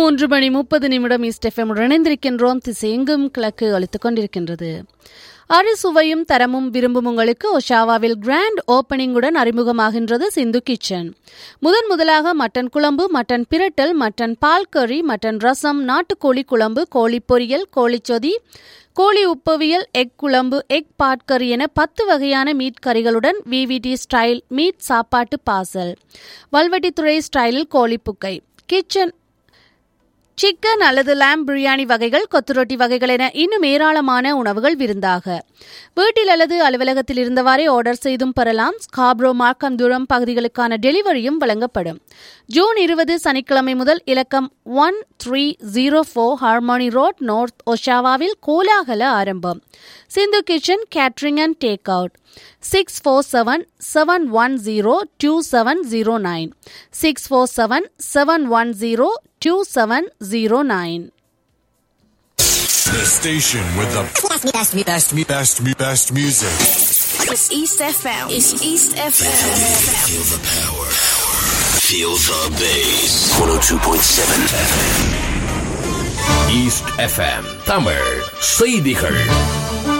மூன்று மணி முப்பது நிமிடம் இஸ்டெஃபம் இணைந்திருக்கின்றோம் திசையெங்கும் கிழக்கு அளித்துக் கொண்டிருக்கின்றது அறுசுவையும் தரமும் விரும்பும் உங்களுக்கு ஒஷாவாவில் கிராண்ட் ஓபனிங்குடன் அறிமுகமாகின்றது சிந்து கிச்சன் முதன் முதலாக மட்டன் குழம்பு மட்டன் பிரட்டல் மட்டன் பால் கறி மட்டன் ரசம் நாட்டுக்கோழி குழம்பு கோழி பொரியல் கோழிச்சொதி கோழி உப்பவியல் எக் குழம்பு எக் பாட்கறி என பத்து வகையான மீட் கறிகளுடன் விவிடி ஸ்டைல் மீட் சாப்பாட்டு பாசல் வல்வெட்டித்துறை ஸ்டைலில் கோழிப்புக்கை கிச்சன் சிக்கன் அல்லது லேம் பிரியாணி வகைகள் கொத்து ரொட்டி வகைகள் என இன்னும் ஏராளமான உணவுகள் விருந்தாக வீட்டில் அல்லது அலுவலகத்தில் இருந்தவாறே ஆர்டர் செய்தும் பெறலாம் ஸ்காப்ரோ மார்க்கம் தூரம் பகுதிகளுக்கான டெலிவரியும் வழங்கப்படும் ஜூன் இருபது சனிக்கிழமை முதல் இலக்கம் one three zero four harmony road north ஒஷாவாவில் கோலாகல ஆரம்பம் Sindhu kitchen catering and take out six four seven seven one zero two seven zero nine six four seven seven one zero two seven zero nine The station with the Best, best, best, best, best, best music. It's East FM. It's East FM. Feel the power. Feel the bass. 102.7 FM. East FM Tamil செய்திகள்